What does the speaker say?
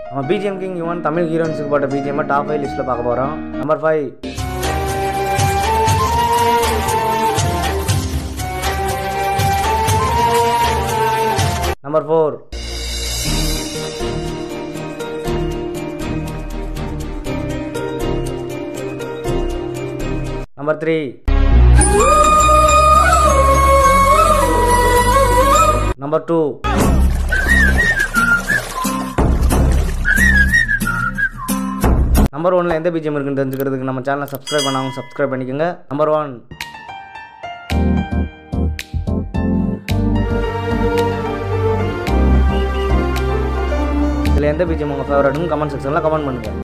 நம்ம BGM king Yuvan Tamil ஹீரோயின்ஸுக்கு போட்ட பிஜிஎம் டாப் ஃபைவ் லிஸ்ட்டில் பார்க்க போகிறோம் number five number four number three number two number ஒன்ல எந்த பிஜிஎம் இருக்குன்னு தெரிஞ்சுக்கிறதுக்கு நம்ம சேனலை சப்ஸ்கிரைப் பண்ணாங்க சப்ஸ்கிரைப் பண்ணிக்கோங்க நம்பர் ஒன் இதில் எந்த பிஜிஎம் உங்கள் ஃபேவரட்னு கமெண்ட் செக்ஷனில் கமெண்ட் பண்ணுங்கள்